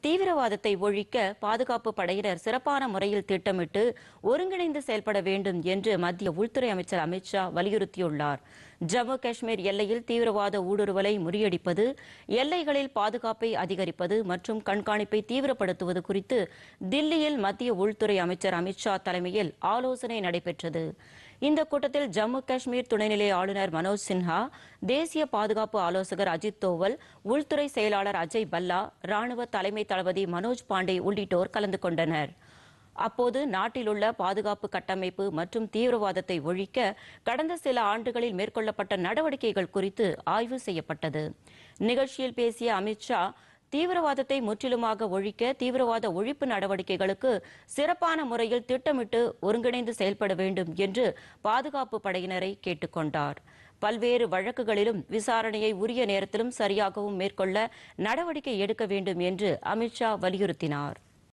தீவிரவாதத்தை ஒழிக்க பாதுகாப்பு படையினர் சிறப்பான முறையில் திட்டமிட்டு ஒருங்கிணைந்து செயல்பட வேண்டும் என்று மத்திய உள்துறை அமைச்சர் அமித்ஷா வலியுறுத்தியுள்ளார் ஜம்மு காஷ்மீர் எல்லையில் தீவிரவாத ஊடுருவலை முறியடிப்பது எல்லைகளில் பாதுகாப்பை அதிகரிப்பது மற்றும் கண்காணிப்பை தீவிரப்படுத்துவது குறித்து தில்லியில் மத்திய உள்துறை அமைச்சர் அமித்ஷா தலைமையில் ஆலோசனை நடைபெற்றது இந்த கூட்டத்தில் ஜம்மு காஷ்மீர் துணைநிலை ஆளுநர் மனோஜ் சின்ஹா தேசிய பாதுகாப்பு ஆலோசகர் அஜித் தோவல் உள்துறை செயலாளர் அஜய் பல்லா ராணுவ தலைமை தளபதி மனோஜ் பாண்டே உள்ளிட்டோர் கலந்து கொண்டனர் அப்போது நாட்டில் உள்ள பாதுகாப்பு கட்டமைப்பு மற்றும் தீவிரவாதத்தை ஒழிக்க கடந்த சில ஆண்டுகளில் மேற்கொள்ளப்பட்ட நடவடிக்கைகள் குறித்து ஆய்வு செய்யப்பட்டது நிகழ்ச்சியில் பேசிய அமித்ஷா தீவிரவாதத்தை முற்றிலுமாக ஒழிக்க தீவிரவாத ஒழிப்பு நடவடிக்கைகளுக்கு சிறப்பான முறையில் திட்டமிட்டு ஒருங்கிணைந்து செயல்பட வேண்டும் என்று பாதுகாப்பு படையினரை கேட்டுக்கொண்டார் பல்வேறு வழக்குகளிலும் விசாரணையை உரிய நேரத்திலும் சரியாகவும் மேற்கொள்ள நடவடிக்கை எடுக்க வேண்டும் என்று அமித்ஷா வலியுறுத்தினார்